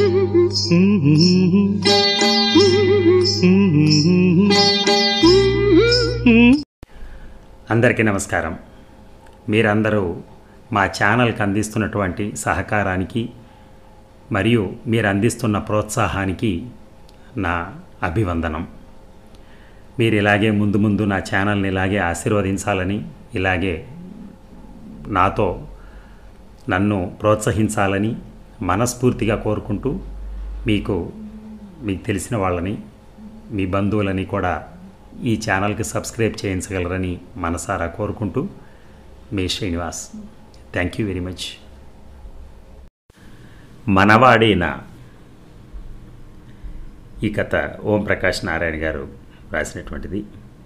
అందరికీ నమస్కారం మీరందరూ మా ఛానల్కి అందిస్తున్నటువంటి సహకారానికి మరియు మీరు అందిస్తున్న ప్రోత్సాహానికి నా అభివందనం మీరు ఇలాగే ముందు ముందు నా ఛానల్ని ఇలాగే ఆశీర్వదించాలని ఇలాగే నాతో నన్ను ప్రోత్సహించాలని మనస్ఫూర్తిగా కోరుకుంటూ మీకు మీకు తెలిసిన వాళ్ళని మీ బంధువులని కూడా ఈ ఛానల్కి సబ్స్క్రైబ్ చేయించగలరని మనసారా కోరుకుంటూ మీ Srinivas thank you very much మనవాడేనా ఈ కథ ఓం ప్రకాష్ నారాయణ గారు రాసినటువంటిది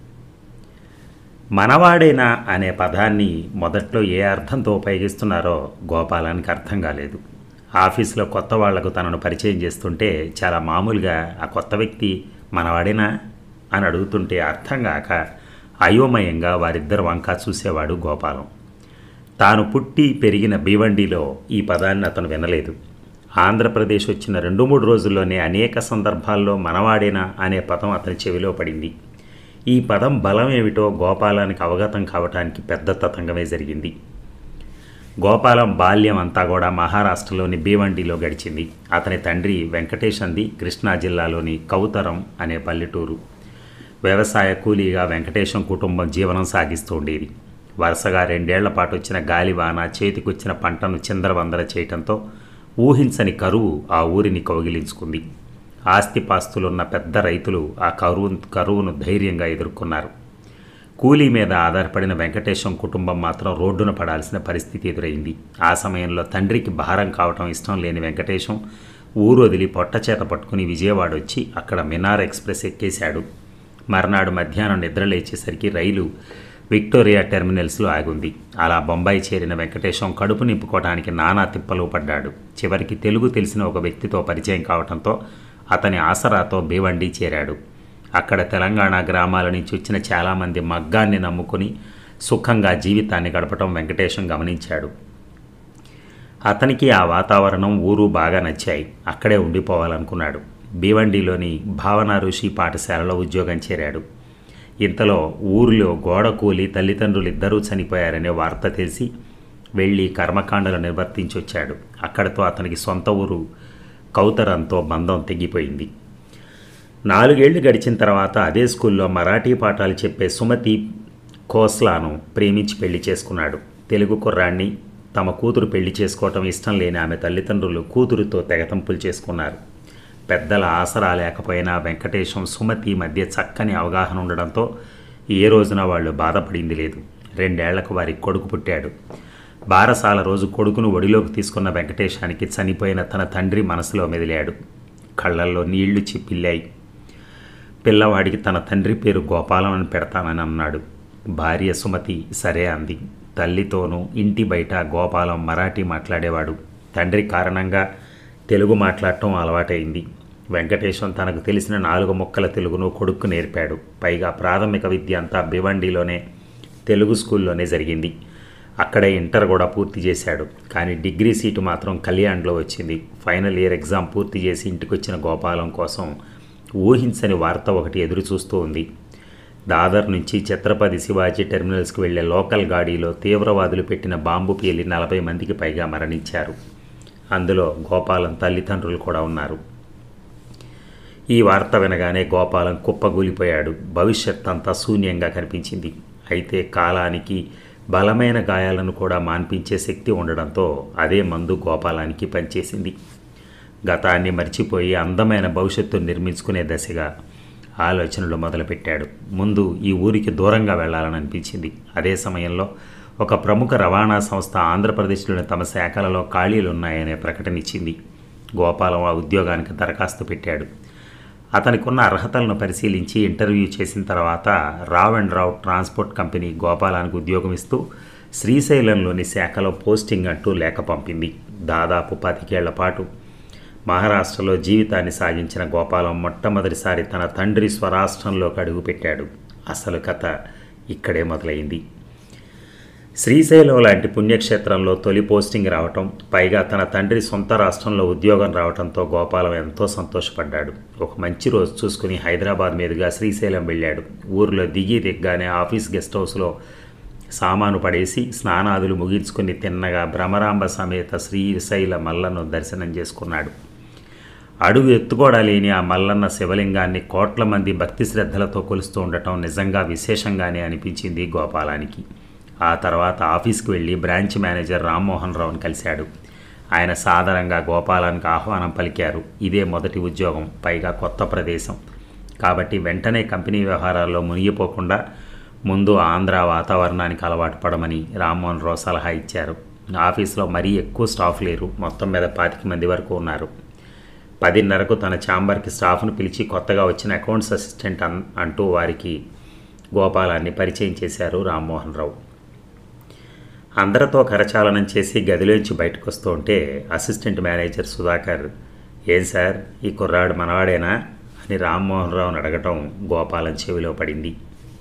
మనవాడేనా అనే పదాన్ని మొదట్లో ఏ అర్థంతో ఉపయోగిస్తున్నారో గోపాలానికి అర్థం కాలేదు ఆఫీసులో కొత్త వాళ్లకు తనను పరిచయం చేస్తుంటే చాలా మామూలుగా ఆ కొత్త వ్యక్తి మనవాడేనా అని అడుగుతుంటే అర్థం కాక అయోమయంగా వారిద్దరు వంక చూసేవాడు గోపాలం తాను పుట్టి పెరిగిన భీవండిలో ఈ పదాన్ని అతను వినలేదు ఆంధ్రప్రదేశ్ వచ్చిన రెండు మూడు రోజుల్లోనే అనేక సందర్భాల్లో మనవాడేనా అనే పదం అతని చెవిలో పడింది ఈ పదం బలం ఏమిటో గోపాలానికి అవగతం కావటానికి పెద్ద తతంగమే జరిగింది గోపాలం బాల్యం అంతా కూడా మహారాష్ట్రలోని భీవండిలో గడిచింది అతని తండ్రి వెంకటేష్ అంది కృష్ణా జిల్లాలోని కౌతరం అనే పల్లెటూరు వ్యవసాయ కూలీగా వెంకటేశం కుటుంబం జీవనం సాగిస్తూ ఉండేది వరుసగా రెండేళ్ల పాటు వచ్చిన గాలివాన చేతికొచ్చిన పంటను చిందరవందర చేయటంతో ఊహించని కరువు ఆ ఊరిని కౌగిలించుకుంది ఆస్తిపాస్తులున్న పెద్ద రైతులు ఆ కరువు కరువును ధైర్యంగా ఎదుర్కొన్నారు కూలీ మీద ఆధారపడిన వెంకటేశం కుటుంబం మాత్రం రోడ్డున పడాల్సిన పరిస్థితి ఎదురైంది ఆ సమయంలో తండ్రికి భారం కావటం ఇష్టం లేని వెంకటేశం ఊరు వదిలి పొట్టచేత పట్టుకుని విజయవాడ వచ్చి అక్కడ మినార్ ఎక్స్ప్రెస్ ఎక్కేశాడు మర్నాడు మధ్యాహ్నం నిద్రలేచేసరికి రైలు విక్టోరియా టెర్మినల్స్లో ఆగుంది అలా బొంబాయి చేరిన వెంకటేశం కడుపు నింపుకోవడానికి నానా తిప్పలు పడ్డాడు చివరికి తెలుగు తెలిసిన ఒక వ్యక్తితో పరిచయం కావడంతో అతని ఆసరాతో భీవండి చేరాడు అక్కడ తెలంగాణ గ్రామాల నుంచి వచ్చిన చాలామంది మగ్గాన్ని నమ్ముకుని సుఖంగా జీవితాన్ని గడపటం వెంకటేశం గమనించాడు అతనికి ఆ వాతావరణం ఊరు బాగా నచ్చాయి అక్కడే ఉండిపోవాలనుకున్నాడు భీవండిలోని భావన ఋషి పాఠశాలలో ఉద్యోగం చేరాడు ఇంతలో ఊరిలో గోడ కూలి తల్లిదండ్రులు ఇద్దరూ చనిపోయారనే వార్త తెలిసి వెళ్ళి కర్మకాండలు నిర్వర్తించొచ్చాడు అక్కడితో అతనికి సొంత ఊరు కౌతరంతో బంధం తెగిపోయింది నాలుగేళ్లు గడిచిన తర్వాత అదే స్కూల్లో మరాఠీ పాఠాలు చెప్పే సుమతి కోస్లాను ప్రేమించి పెళ్లి చేసుకున్నాడు తెలుగు కుర్రాన్ని తమ కూతురు పెళ్లి చేసుకోవటం ఇష్టం లేని ఆమె తల్లిదండ్రులు కూతురుతో తెగతంపులు చేసుకున్నారు పెద్దల ఆసరా లేకపోయినా వెంకటేశం సుమతి మధ్య చక్కని అవగాహన ఉండడంతో ఏ రోజున వాళ్ళు బాధపడింది లేదు రెండేళ్లకు వారి కొడుకు పుట్టాడు బారసాల రోజు కొడుకును ఒడిలోకి తీసుకున్న వెంకటేశానికి చనిపోయిన తన తండ్రి మనసులో మెదిలాడు కళ్ళల్లో నీళ్లు చిప్పిల్లాయి పిల్లవాడికి తన తండ్రి పేరు గోపాలం అని పెడతానని అన్నాడు భార్య సుమతి సరే అంది తల్లితోనూ ఇంటి బయట గోపాలం మరాఠీ మాట్లాడేవాడు తండ్రి కారణంగా తెలుగు మాట్లాడటం అలవాటైంది వెంకటేశం తనకు తెలిసిన నాలుగు ముక్కల తెలుగును కొడుక్కు నేర్పాడు పైగా ప్రాథమిక విద్య అంతా భివండిలోనే తెలుగు స్కూల్లోనే జరిగింది అక్కడే ఇంటర్ కూడా పూర్తి చేశాడు కానీ డిగ్రీ సీటు మాత్రం కళ్యాణ్లో వచ్చింది ఫైనల్ ఇయర్ ఎగ్జామ్ పూర్తి చేసి ఇంటికి వచ్చిన గోపాలం కోసం ఊహించని వార్త ఒకటి ఎదురు చూస్తూ ఉంది దాదర్ నుంచి ఛత్రపతి శివాజీ టెర్మినల్స్కి వెళ్లే లోకల్ గాడీలో తీవ్రవాదులు పెట్టిన బాంబు పేలి నలభై మందికి పైగా మరణించారు అందులో గోపాలం తల్లిదండ్రులు కూడా ఉన్నారు ఈ వార్త వినగానే గోపాలం కుప్పగూలిపోయాడు భవిష్యత్ అంతా శూన్యంగా కనిపించింది అయితే కాలానికి బలమైన గాయాలను కూడా మాన్పించే శక్తి ఉండడంతో అదే మందు గోపాలానికి పనిచేసింది గతాన్ని మర్చిపోయి అందమైన భవిష్యత్తు నిర్మించుకునే దశగా ఆలోచనలు మొదలుపెట్టాడు ముందు ఈ ఊరికి దూరంగా వెళ్ళాలని అనిపించింది అదే సమయంలో ఒక ప్రముఖ రవాణా సంస్థ ఆంధ్రప్రదేశ్లోని తమ శాఖలలో ఖాళీలు ఉన్నాయనే ప్రకటన ఇచ్చింది గోపాలం ఆ ఉద్యోగానికి దరఖాస్తు పెట్టాడు అతనికి ఉన్న అర్హతలను పరిశీలించి ఇంటర్వ్యూ చేసిన తర్వాత Rao and Rao transport company గోపాలానికి ఉద్యోగం ఇస్తూ శ్రీశైలంలోని శాఖలో పోస్టింగ్ అంటూ లేఖ పంపింది దాదాపు పదికేళ్ల పాటు మహారాష్ట్రలో జీవితాన్ని సాగించిన గోపాలం మొట్టమొదటిసారి తన తండ్రి స్వరాష్ట్రంలోకి అడుగుపెట్టాడు అసలు కథ ఇక్కడే మొదలైంది శ్రీశైలం లాంటి పుణ్యక్షేత్రంలో తొలి పోస్టింగ్ రావటం పైగా తన తండ్రి సొంత రాష్ట్రంలో ఉద్యోగం రావడంతో గోపాలం ఎంతో సంతోషపడ్డాడు ఒక మంచి రోజు చూసుకుని హైదరాబాద్ మీదుగా శ్రీశైలం వెళ్ళాడు ఊరిలో దిగి దిగ్గానే ఆఫీస్ గెస్ట్ హౌస్లో సామాను పడేసి స్నానాదులు ముగించుకుని తిన్నగా భ్రమరాంబ సమేత శ్రీశైల మల్లను దర్శనం చేసుకున్నాడు అడుగు ఎత్తుకోడా లేని ఆ మల్లన్న శివలింగాన్ని కోట్ల మంది భక్తి శ్రద్ధలతో కొలుస్తూ ఉండటం నిజంగా విశేషంగానే అనిపించింది గోపాలానికి ఆ తర్వాత ఆఫీస్కి వెళ్ళి బ్రాంచ్ మేనేజర్ రామ్మోహన్ రావుని కలిశాడు ఆయన సాదరంగా గోపాలానికి ఆహ్వానం పలికారు ఇదే మొదటి ఉద్యోగం పైగా కొత్త ప్రదేశం కాబట్టి వెంటనే కంపెనీ వ్యవహారాల్లో మునిగిపోకుండా ముందు ఆంధ్ర వాతావరణానికి అలవాటు పడమని రామ్మోహన్ రావు సలహా ఇచ్చారు ఆఫీస్లో మరీ ఎక్కువ స్టాఫ్ లేరు మొత్తం మీద పాతిక మంది వరకు ఉన్నారు పదిన్నరకు తన ఛాంబర్కి స్టాఫ్ను పిలిచి కొత్తగా వచ్చిన అకౌంట్స్ అసిస్టెంట్ అన్ అంటూ వారికి గోపాలాన్ని పరిచయం చేశారు రామ్మోహన్ రావు అందరితో కరచాలనం చేసి గదిలోంచి బయటకు వస్తూ ఉంటే అసిస్టెంట్ మేనేజర్ సుధాకర్ ఏం సార్ ఈ కుర్రాడు మనవాడేనా అని రామ్మోహన్ రావుని అడగటం గోపాలం చెవిలో పడింది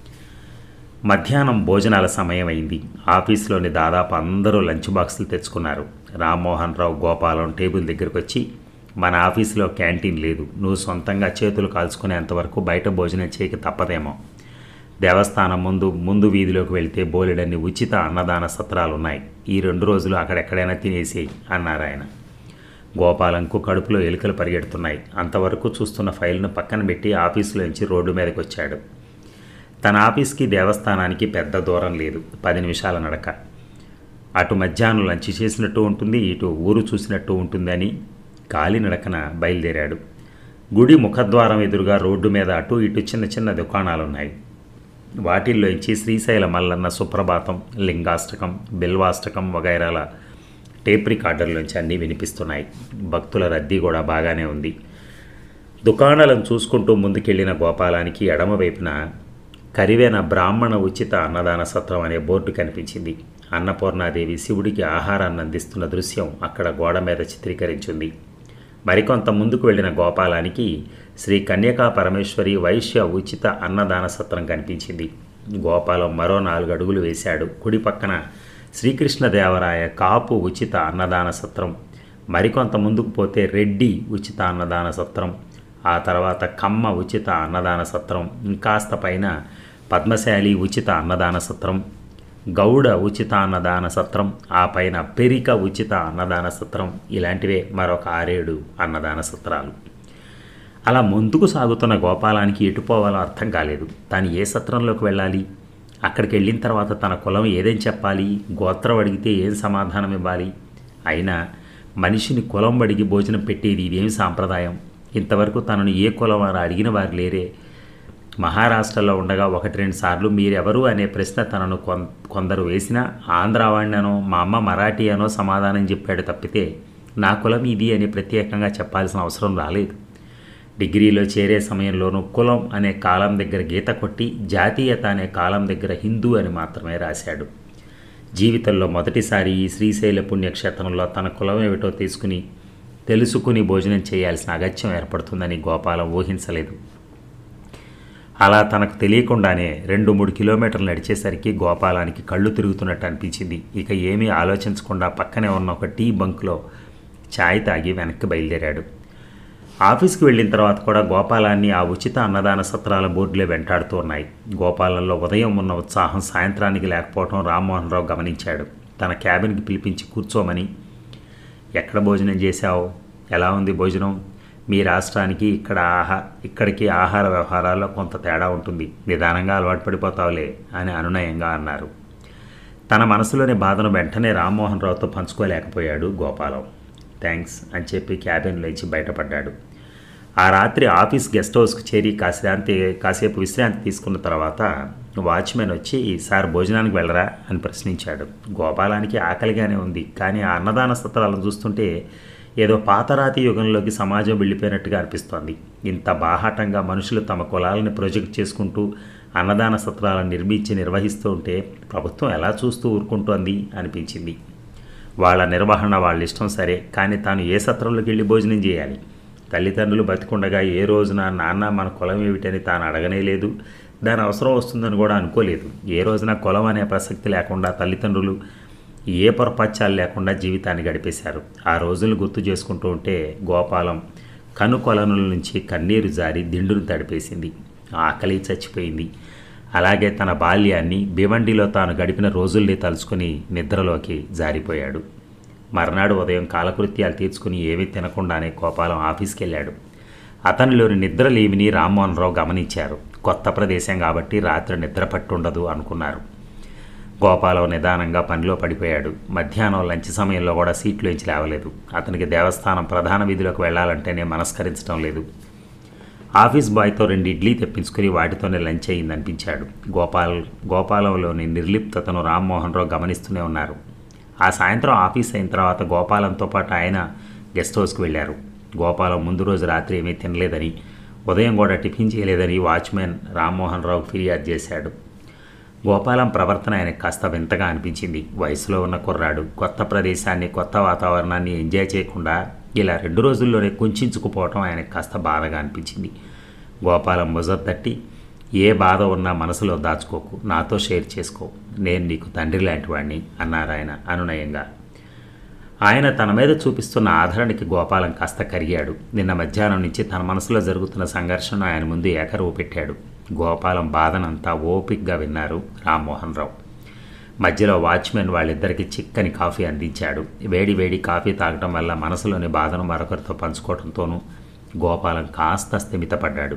మధ్యాహ్నం భోజనాల సమయం అయింది ఆఫీస్లోని దాదాపు అందరూ లంచ్ బాక్సులు తెచ్చుకున్నారు రామ్మోహన్ రావు గోపాలం టేబుల్ దగ్గరకు వచ్చి మన ఆఫీసులో క్యాంటీన్ లేదు నువ్వు సొంతంగా చేతులు కాల్చుకునేంతవరకు బయట భోజనం చేయక తప్పదేమో దేవస్థానం ముందు ముందు వీధిలోకి వెళ్తే బోలెడన్ని ఉచిత అన్నదాన సత్రాలు ఉన్నాయి ఈ రెండు రోజులు అక్కడెక్కడైనా తినేసేయి అన్నారు ఆయన గోపాలంకు కడుపులో ఎలుకలు పరిగెడుతున్నాయి అంతవరకు చూస్తున్న ఫైల్ను పక్కన పెట్టి ఆఫీసులోంచి రోడ్డు మీదకి వచ్చాడు తన ఆఫీస్కి దేవస్థానానికి పెద్ద దూరం లేదు పది నిమిషాల నడక అటు మధ్యాహ్నం లంచ్ చేసినట్టు ఉంటుంది ఇటు ఊరు చూసినట్టు ఉంటుందని కాలినడకన బయలుదేరాడు గుడి ముఖద్వారం ఎదురుగా రోడ్డు మీద అటు ఇటు చిన్న చిన్న దుకాణాలున్నాయి వాటిల్లోంచి శ్రీశైల మల్లన్న సుప్రభాతం లింగాష్టకం బిల్వాష్టకం వగైరాల టేప్ రికార్డర్లోంచి అన్నీ వినిపిస్తున్నాయి భక్తుల రద్దీ కూడా బాగానే ఉంది దుకాణాలను చూసుకుంటూ ముందుకెళ్లిన గోపాలానికి ఎడమవైపున కరివేన బ్రాహ్మణ ఉచిత అన్నదాన సత్రం అనే బోర్డు కనిపించింది అన్నపూర్ణాదేవి శివుడికి ఆహారాన్ని అందిస్తున్న దృశ్యం అక్కడ గోడ మీద చిత్రీకరించింది మరికొంత ముందుకు వెళ్ళిన గోపాలానికి శ్రీ కన్యకా పరమేశ్వరి వైశ్య ఉచిత అన్నదాన సత్రం కనిపించింది గోపాలం మరో నాలుగు అడుగులు వేశాడు కుడి పక్కన శ్రీకృష్ణదేవరాయ కాపు ఉచిత అన్నదాన సత్రం మరికొంత ముందుకు పోతే రెడ్డి ఉచిత అన్నదాన సత్రం ఆ తర్వాత కమ్మ ఉచిత అన్నదాన సత్రం ఇంకాస్త పైన పద్మశాలి ఉచిత అన్నదాన సత్రం గౌడ ఉచిత అన్నదాన సత్రం ఆ పైన పెరిక ఉచిత అన్నదాన సత్రం ఇలాంటివే మరొక ఆరేడు అన్నదాన సత్రాలు అలా ముందుకు సాగుతున్న గోపాలానికి ఎటు పోవాలో అర్థం కాలేదు తాను ఏ సత్రంలోకి వెళ్ళాలి అక్కడికి వెళ్ళిన తర్వాత తన కులం ఏదేం చెప్పాలి గోత్రం అడిగితే ఏం సమాధానం ఇవ్వాలి అయినా మనిషిని కులం అడిగి భోజనం పెట్టేది ఇదేమి సాంప్రదాయం ఇంతవరకు తనను ఏ కులం అని అడిగిన వారు లేరే మహారాష్ట్రలో ఉండగా ఒకటి రెండు సార్లు మీరెవరు అనే ప్రశ్న తనను కొం కొందరు వేసినా ఆంధ్రావాణ్ణనో మా అమ్మ మరాఠీ అనో సమాధానం చెప్పాడు తప్పితే నా కులం ఇది అని ప్రత్యేకంగా చెప్పాల్సిన అవసరం రాలేదు డిగ్రీలో చేరే సమయంలోనూ కులం అనే కాలం దగ్గర గీత కొట్టి జాతీయత అనే కాలం దగ్గర హిందూ అని మాత్రమే రాశాడు జీవితంలో మొదటిసారి ఈ శ్రీశైల పుణ్యక్షేత్రంలో తన కులం ఏమిటో తీసుకుని తెలుసుకుని భోజనం చేయాల్సిన అగత్యం ఏర్పడుతుందని గోపాలం ఊహించలేదు అలా తనకు తెలియకుండానే రెండు మూడు కిలోమీటర్లు నడిచేసరికి గోపాలానికి కళ్ళు తిరుగుతున్నట్టు అనిపించింది ఇక ఏమీ ఆలోచించకుండా పక్కనే ఉన్న ఒక టీ బంక్లో ఛాయ్ తాగి వెనక్కి బయలుదేరాడు ఆఫీస్కి వెళ్ళిన తర్వాత కూడా గోపాలాన్ని ఆ ఉచిత అన్నదాన సత్రాల బోర్డులే వెంటాడుతూ ఉన్నాయి గోపాలంలో ఉదయం ఉన్న ఉత్సాహం సాయంత్రానికి లేకపోవడం రామ్మోహన్ రావు గమనించాడు తన క్యాబిన్కి పిలిపించి కూర్చోమని ఎక్కడ భోజనం చేశావు ఎలా ఉంది భోజనం మీ రాష్ట్రానికి ఇక్కడ ఆహా ఇక్కడికి ఆహార వ్యవహారాల్లో కొంత తేడా ఉంటుంది నిదానంగా అలవాటు పడిపోతావులే అని అనునయంగా అన్నారు తన మనసులోని బాధను వెంటనే రామ్మోహన్ రావుతో పంచుకోలేకపోయాడు గోపాలం థ్యాంక్స్ అని చెప్పి క్యాబిన్లోంచి బయటపడ్డాడు ఆ రాత్రి ఆఫీస్ గెస్ట్ హౌస్కి చేరి కాశాంతి కాసేపు విశ్రాంతి తీసుకున్న తర్వాత వాచ్మెన్ వచ్చి సార్ భోజనానికి వెళ్ళరా అని ప్రశ్నించాడు గోపాలానికి ఆకలిగానే ఉంది కానీ ఆ అన్నదాన సత్రాలను చూస్తుంటే ఏదో పాతరాతి యుగంలోకి సమాజం వెళ్ళిపోయినట్టుగా అనిపిస్తోంది ఇంత బాహాటంగా మనుషులు తమ కులాలను ప్రొజెక్ట్ చేసుకుంటూ అన్నదాన సత్రాలను నిర్మించి నిర్వహిస్తూ ఉంటే ప్రభుత్వం ఎలా చూస్తూ ఊరుకుంటోంది అనిపించింది వాళ్ళ నిర్వహణ వాళ్ళ ఇష్టం సరే కానీ తాను ఏ సత్రంలోకి వెళ్ళి భోజనం చేయాలి తల్లిదండ్రులు బతికుండగా ఏ రోజున నాన్న మన కులం ఏమిటని తాను అడగనే లేదు దాని అవసరం వస్తుందని కూడా అనుకోలేదు ఏ రోజున కులం అనే ప్రసక్తి లేకుండా తల్లిదండ్రులు ఏ పొరపచ్చాలు లేకుండా జీవితాన్ని గడిపేశారు ఆ రోజులు గుర్తు చేసుకుంటూ ఉంటే గోపాలం కను కొలనుల నుంచి కన్నీరు జారి దిండును తడిపేసింది ఆకలి చచ్చిపోయింది అలాగే తన బాల్యాన్ని భివండిలో తాను గడిపిన రోజుల్ని తలుచుకుని నిద్రలోకి జారిపోయాడు మర్నాడు ఉదయం కాలకృత్యాలు తీర్చుకుని ఏమీ తినకుండానే గోపాలం ఆఫీస్కి వెళ్ళాడు అతనిలోని నిద్రలేమిని రామ్మోహన్ రావు గమనించారు కొత్త ప్రదేశం కాబట్టి రాత్రి నిద్ర పట్టుండదు అనుకున్నారు గోపాలం నిదానంగా పనిలో పడిపోయాడు మధ్యాహ్నం లంచ్ సమయంలో కూడా సీట్లోంచి లేవలేదు అతనికి దేవస్థానం ప్రధాన వీధిలోకి వెళ్ళాలంటేనే మనస్కరించడం లేదు ఆఫీస్ బాయ్తో రెండు ఇడ్లీ తెప్పించుకుని వాటితోనే లంచ్ అయిందనిపించాడు గోపాల్ గోపాలంలోని నిర్లిప్తతను రామ్మోహన్ రావు గమనిస్తూనే ఉన్నారు ఆ సాయంత్రం ఆఫీస్ అయిన తర్వాత గోపాలంతో పాటు ఆయన గెస్ట్ హౌస్కి వెళ్ళారు గోపాలం ముందు రోజు రాత్రి ఏమీ తినలేదని ఉదయం కూడా టిఫిన్ చేయలేదని వాచ్మెన్ రామ్మోహన్ రావు ఫిర్యాదు చేశాడు గోపాలం ప్రవర్తన ఆయనకు కాస్త వింతగా అనిపించింది వయసులో ఉన్న కుర్రాడు కొత్త ప్రదేశాన్ని కొత్త వాతావరణాన్ని ఎంజాయ్ చేయకుండా ఇలా రెండు రోజుల్లోనే కుంచుకుపోవటం ఆయనకు కాస్త బాధగా అనిపించింది గోపాలం భుజం తట్టి ఏ బాధ ఉన్నా మనసులో దాచుకోకు నాతో షేర్ చేసుకో నేను నీకు తండ్రి లాంటి వాడిని అన్నారు ఆయన అనునయంగా ఆయన తన మీద చూపిస్తున్న ఆదరణకి గోపాలం కాస్త కరిగాడు నిన్న మధ్యాహ్నం నుంచి తన మనసులో జరుగుతున్న సంఘర్షణ ఆయన ముందు ఏకరువు పెట్టాడు గోపాలం బాధనంతా ఓపిక్గా విన్నారు రామ్మోహన్ రావు మధ్యలో వాచ్మెన్ వాళ్ళిద్దరికీ చిక్కని కాఫీ అందించాడు వేడి వేడి కాఫీ తాగటం వల్ల మనసులోని బాధను మరొకరితో పంచుకోవడంతోనూ గోపాలం కాస్త స్థిమితపడ్డాడు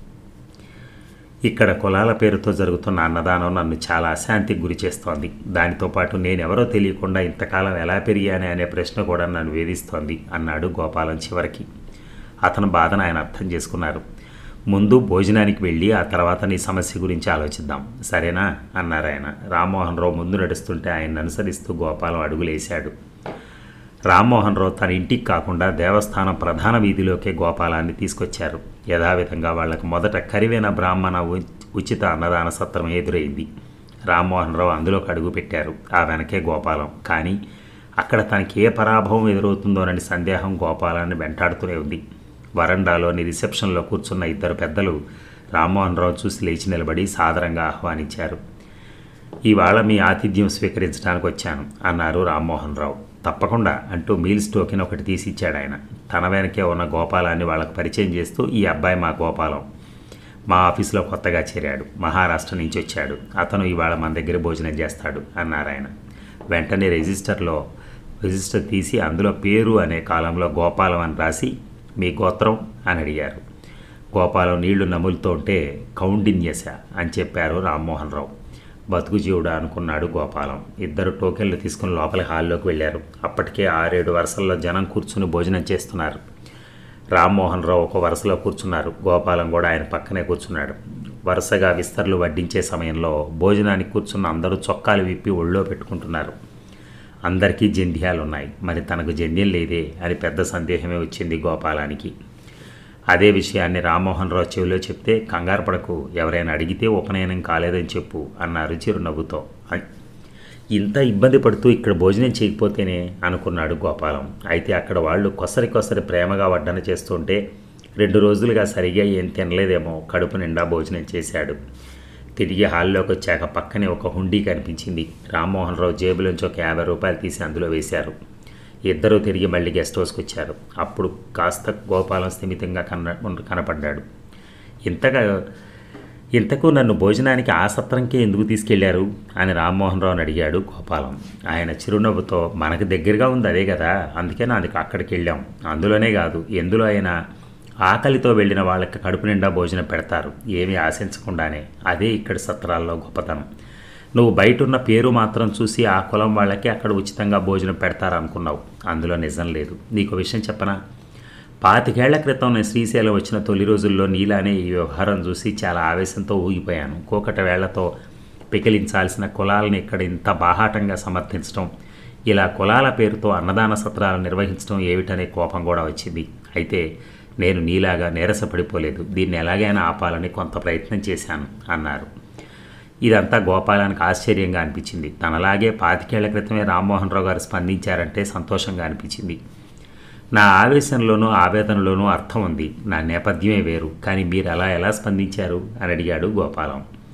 ఇక్కడ కులాల పేరుతో జరుగుతున్న అన్నదానం నన్ను చాలా అశాంతికి గురి చేస్తోంది దానితో పాటు నేనెవరో తెలియకుండా ఇంతకాలం ఎలా పెరిగానే అనే ప్రశ్న కూడా నన్ను వేధిస్తోంది అన్నాడు గోపాలం చివరికి అతని బాధను ఆయన అర్థం చేసుకున్నారు ముందు భోజనానికి వెళ్ళి ఆ తర్వాత నీ సమస్య గురించి ఆలోచిద్దాం సరేనా అన్నారు ఆయన రామ్మోహన్ రావు ముందు నడుస్తుంటే ఆయన అనుసరిస్తూ గోపాలం అడుగులేశాడు రామ్మోహన్ రావు తన ఇంటికి కాకుండా దేవస్థానం ప్రధాన వీధిలోకే గోపాలాన్ని తీసుకొచ్చారు యథావిధంగా వాళ్లకు మొదట కరివైన బ్రాహ్మణ ఉ- ఉచిత అన్నదాన సత్రం ఎదురైంది రామ్మోహన్ రావు అందులోకి అడుగు పెట్టారు ఆ వెనకే గోపాలం కానీ అక్కడ తనకి ఏ పరాభవం ఎదురవుతుందోనని సందేహం గోపాలాన్ని వెంటాడుతూనే ఉంది వరండాలోని రిసెప్షన్లో కూర్చున్న ఇద్దరు పెద్దలు రామ్మోహన్ రావు చూసి లేచి నిలబడి సాదరంగా ఆహ్వానించారు ఇవాళ మీ ఆతిథ్యం స్వీకరించడానికి వచ్చాను అన్నారు రామ్మోహన్ రావు తప్పకుండా అంటూ మీల్స్ టోకెన్ ఒకటి తీసి ఇచ్చాడు ఆయన తన వెనకే ఉన్న గోపాలాన్ని వాళ్ళకు పరిచయం చేస్తూ ఈ అబ్బాయి మా గోపాలం మా ఆఫీసులో కొత్తగా చేరాడు మహారాష్ట్ర నుంచి వచ్చాడు అతను ఇవాళ మన దగ్గర భోజనం చేస్తాడు అన్నారు ఆయన వెంటనే రిజిస్టర్లో రిజిస్టర్ తీసి అందులో పేరు అనే కాలంలో గోపాలం అని రాసి మీ గోత్రం అని అడిగారు గోపాలం నీళ్లు నములుతూ ఉంటే కౌండిన్యస అని చెప్పారు రామ్మోహన్ రావు బతుకు జీవుడా అనుకున్నాడు గోపాలం ఇద్దరు టోకెన్లు తీసుకుని లోపలి హాల్లోకి వెళ్ళారు అప్పటికే ఆరేడు వరుసల్లో జనం కూర్చుని భోజనం చేస్తున్నారు రామ్మోహన్ రావు ఒక వరుసలో కూర్చున్నారు గోపాలం కూడా ఆయన పక్కనే కూర్చున్నాడు వరుసగా విస్తర్లు వడ్డించే సమయంలో భోజనానికి కూర్చున్న అందరూ చొక్కాలు విప్పి ఒళ్ళో పెట్టుకుంటున్నారు అందరికీ జంధ్యాలు ఉన్నాయి మరి తనకు జంధ్యం లేదే అని పెద్ద సందేహమే వచ్చింది గోపాలానికి అదే విషయాన్ని రామ్మోహన్ రావు చెవిలో చెప్తే కంగారు పడకు ఎవరైనా అడిగితే ఉపనయనం కాలేదని చెప్పు అన్నారు చిరునవ్వుతో అయ్- ఇంత ఇబ్బంది పడుతూ ఇక్కడ భోజనం చేయకపోతేనే అనుకున్నాడు గోపాలం అయితే అక్కడ వాళ్ళు కొసరి కొసరి ప్రేమగా వడ్డన చేస్తుంటే రెండు రోజులుగా సరిగా ఏం తినలేదేమో కడుపు నిండా భోజనం చేశాడు తిరిగి హాల్లోకి వచ్చాక పక్కనే ఒక హుండీ కనిపించింది రామ్మోహన్ రావు జేబులోంచి ఒక యాభై రూపాయలు తీసి అందులో వేశారు ఇద్దరూ తిరిగి మళ్ళీ గెస్ట్ హౌస్కి వచ్చారు అప్పుడు కాస్త గోపాలం స్థిమితంగా కన్న కనపడ్డాడు ఇంతగా ఇంతకు నన్ను భోజనానికి ఆ సత్రంకే ఎందుకు తీసుకెళ్లారు అని రామ్మోహన్ రావుని అడిగాడు గోపాలం ఆయన చిరునవ్వుతో మనకు దగ్గరగా ఉంది అదే కదా అందుకే నాది అక్కడికి వెళ్ళాం అందులోనే కాదు ఎందులో అయినా ఆకలితో వెళ్ళిన వాళ్ళకి కడుపు నిండా భోజనం పెడతారు ఏమీ ఆశించకుండానే అదే ఇక్కడ సత్రాల్లో గొప్పతనం నువ్వు బయట ఉన్న పేరు మాత్రం చూసి ఆ కులం వాళ్ళకి అక్కడ ఉచితంగా భోజనం పెడతారు అనుకున్నావు అందులో నిజం లేదు నీకు విషయం చెప్పనా పాతికేళ్ల క్రితం నేను శ్రీశైలం వచ్చిన తొలి రోజుల్లో నీలానే ఈ వ్యవహారం చూసి చాలా ఆవేశంతో ఊగిపోయాను కోకట వేళ్లతో పికిలించాల్సిన కులాలని ఇక్కడ ఇంత బాహాటంగా సమర్థించడం ఇలా కులాల పేరుతో అన్నదాన సత్రాలు నిర్వహించడం ఏమిటనే కోపం కూడా వచ్చింది అయితే నేను నీలాగా నీరసపడిపోలేదు దీన్ని ఎలాగైనా ఆపాలని కొంత ప్రయత్నం చేశాను అన్నారు ఇదంతా గోపాలానికి ఆశ్చర్యంగా అనిపించింది తనలాగే పాతికేళ్ల క్రితమే రామ్మోహన్ రావు గారు స్పందించారంటే సంతోషంగా అనిపించింది నా ఆవేశంలోనూ ఆవేదనలోనూ అర్థం ఉంది నా నేపథ్యమే వేరు కానీ మీరు అలా ఎలా స్పందించారు అని అడిగాడు గోపాలం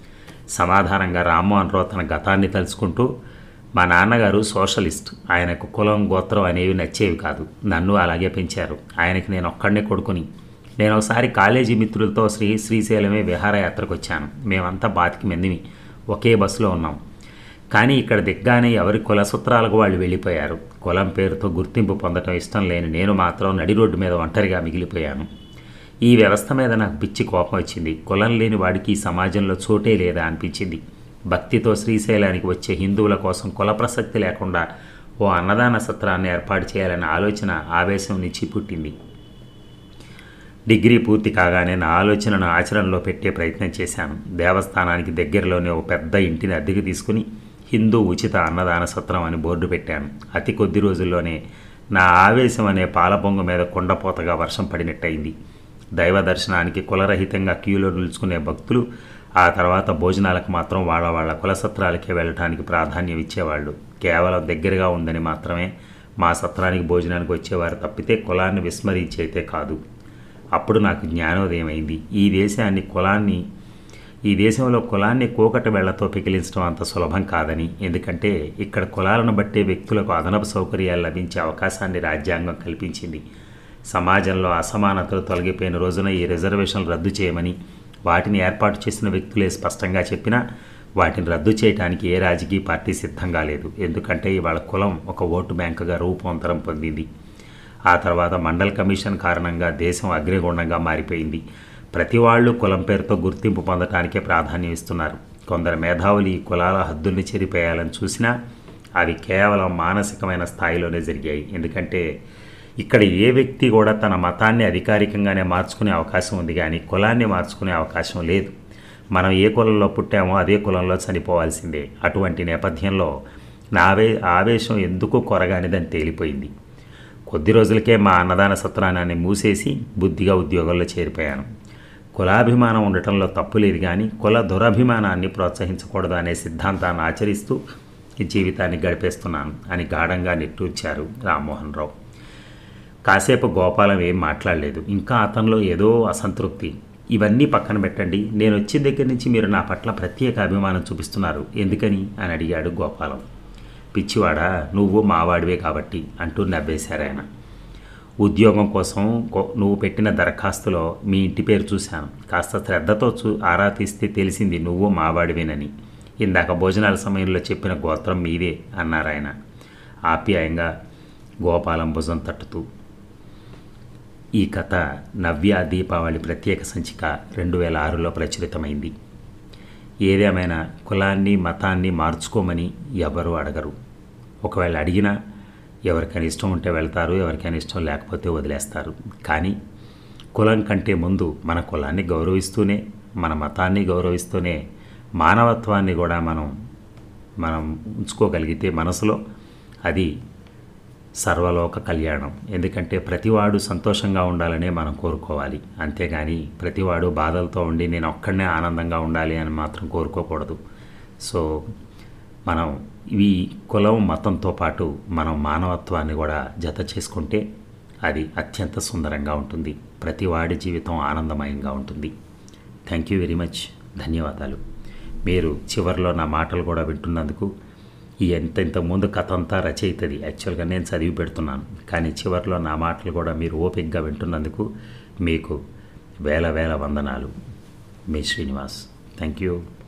సమాధానంగా రామ్మోహన్ రావు తన గతాన్ని తలుచుకుంటూ మా నాన్నగారు సోషలిస్ట్ ఆయనకు కులం గోత్రం అనేవి నచ్చేవి కాదు నన్ను అలాగే పెంచారు ఆయనకి నేను ఒక్కడనే కొడుకుని నేను ఒకసారి కాలేజీ మిత్రులతో శ్రీ శ్రీశైలమే విహారయాత్రకు వచ్చాను మేమంతా బాతికి మందిమి ఒకే బస్సులో ఉన్నాం కానీ ఇక్కడ దిగ్గానే ఎవరి కుల సూత్రాలకు వాళ్ళు వెళ్ళిపోయారు కులం పేరుతో గుర్తింపు పొందటం ఇష్టం లేని నేను మాత్రం నడి రోడ్డు మీద ఒంటరిగా మిగిలిపోయాను ఈ వ్యవస్థ మీద నాకు పిచ్చి కోపం వచ్చింది కులం లేని వాడికి ఈ సమాజంలో చోటే లేదా అనిపించింది భక్తితో శ్రీశైలానికి వచ్చే హిందువుల కోసం కుల ప్రసక్తి లేకుండా ఓ అన్నదాన సత్రాన్ని ఏర్పాటు చేయాలనే ఆలోచన ఆవేశం నుంచి పుట్టింది డిగ్రీ పూర్తి కాగానే నా ఆలోచనను ఆచరణలో పెట్టే ప్రయత్నం చేశాను దేవస్థానానికి దగ్గరలోనే ఒక పెద్ద ఇంటిని అద్దెకు తీసుకుని హిందూ ఉచిత అన్నదాన సత్రం అని బోర్డు పెట్టాను అతి కొద్ది రోజుల్లోనే నా ఆవేశం అనే పాలబొంగు మీద కొండపోతగా వర్షం పడినట్టయింది దైవ దర్శనానికి కులరహితంగా క్యూలో నిలుచుకునే భక్తులు ఆ తర్వాత భోజనాలకు మాత్రం వాళ్ళ వాళ్ళ కుల సత్రాలకే వెళ్ళటానికి ప్రాధాన్యం ఇచ్చేవాళ్ళు కేవలం దగ్గరగా ఉందని మాత్రమే మా సత్రానికి భోజనానికి వచ్చేవారు తప్పితే కులాన్ని విస్మరించైతే కాదు అప్పుడు నాకు జ్ఞానోదయం అయింది ఈ దేశాన్ని కులాన్ని ఈ దేశంలో కులాన్ని కోకట వేళ్లతో పికిలించడం అంత సులభం కాదని ఎందుకంటే ఇక్కడ కులాలను బట్టే వ్యక్తులకు అదనపు సౌకర్యాలు లభించే అవకాశాన్ని రాజ్యాంగం కల్పించింది సమాజంలో అసమానతలు తొలగిపోయిన రోజున ఈ రిజర్వేషన్లు రద్దు చేయమని వాటిని ఏర్పాటు చేసిన వ్యక్తులే స్పష్టంగా చెప్పినా వాటిని రద్దు చేయడానికి ఏ రాజకీయ పార్టీ సిద్ధంగా లేదు ఎందుకంటే ఇవాళ కులం ఒక ఓటు బ్యాంకుగా రూపాంతరం పొందింది ఆ తర్వాత మండల్ కమిషన్ కారణంగా దేశం అగ్నిగుండంగా మారిపోయింది ప్రతి వాళ్ళు కులం పేరుతో గుర్తింపు పొందటానికే ప్రాధాన్యం ఇస్తున్నారు కొందరు మేధావులు ఈ కులాల హద్దుల్ని చెరిపేయాలని చూసినా అవి కేవలం మానసికమైన స్థాయిలోనే జరిగాయి ఎందుకంటే ఇక్కడ ఏ వ్యక్తి కూడా తన మతాన్ని అధికారికంగానే మార్చుకునే అవకాశం ఉంది కానీ కులాన్ని మార్చుకునే అవకాశం లేదు మనం ఏ కులంలో పుట్టామో అదే కులంలో చనిపోవాల్సిందే అటువంటి నేపథ్యంలో నా ఆవే ఆవేశం ఎందుకు కొరగానిదని తేలిపోయింది కొద్ది రోజులకే మా అన్నదాన సత్రాన్ని మూసేసి బుద్ధిగా ఉద్యోగంలో చేరిపోయాను కులాభిమానం ఉండటంలో తప్పు లేదు కానీ కుల దురభిమానాన్ని ప్రోత్సహించకూడదు అనే సిద్ధాంతాన్ని ఆచరిస్తూ ఈ జీవితాన్ని గడిపేస్తున్నాను అని గాఢంగా నిట్టూర్చారు రామ్మోహన్ రావు కాసేపు గోపాలం ఏం మాట్లాడలేదు ఇంకా అతనిలో ఏదో అసంతృప్తి ఇవన్నీ పక్కన పెట్టండి నేను వచ్చిన దగ్గర నుంచి మీరు నా పట్ల ప్రత్యేక అభిమానం చూపిస్తున్నారు ఎందుకని అని అడిగాడు గోపాలం పిచ్చివాడా నువ్వు మావాడివే కాబట్టి అంటూ నవ్వేశారు ఆయన ఉద్యోగం కోసం కో- నువ్వు పెట్టిన దరఖాస్తులో మీ ఇంటి పేరు చూశాను కాస్త శ్రద్ధతో చూ ఆరా తీస్తే తెలిసింది నువ్వు మావాడివేనని ఇందాక భోజనాల సమయంలో చెప్పిన గోత్రం మీదే అన్నారు ఆయన ఆప్యాయంగా గోపాలం భుజం తట్టుతూ ఈ కథ నవ్య దీపావళి ప్రత్యేక సంచిక రెండు వేల ఆరులో ప్రచురితమైంది ఏదేమైనా కులాన్ని మతాన్ని మార్చుకోమని ఎవరు అడగరు ఒకవేళ అడిగినా ఎవరికైనా ఇష్టం ఉంటే వెళ్తారు ఎవరికైనా ఇష్టం లేకపోతే వదిలేస్తారు కానీ కులం కంటే ముందు మన కులాన్ని గౌరవిస్తూనే మన మతాన్ని గౌరవిస్తూనే మానవత్వాన్ని కూడా మనం మనం ఉంచుకోగలిగితే మనసులో అది సర్వలోక కళ్యాణం ఎందుకంటే ప్రతివాడు సంతోషంగా ఉండాలనే మనం కోరుకోవాలి అంతేగాని ప్రతివాడు బాధలతో ఉండి నేను ఒక్కడనే ఆనందంగా ఉండాలి అని మాత్రం కోరుకోకూడదు సో మనం ఈ కులం మతంతో పాటు మనం మానవత్వాన్ని కూడా జత చేసుకుంటే అది అత్యంత సుందరంగా ఉంటుంది ప్రతివాడి జీవితం ఆనందమయంగా ఉంటుంది థ్యాంక్ యూ వెరీ మచ్ ధన్యవాదాలు మీరు చివరిలో నా మాటలు కూడా వింటున్నందుకు ఈ ఎంత ఇంతకుముందు కథ అంతా రచయితది యాక్చువల్గా నేను చదివి పెడుతున్నాను కానీ చివరిలో నా మాటలు కూడా మీరు ఓపికగా వింటున్నందుకు మీకు వేల వేల వందనాలు మీ శ్రీనివాస్ థ్యాంక్ యూ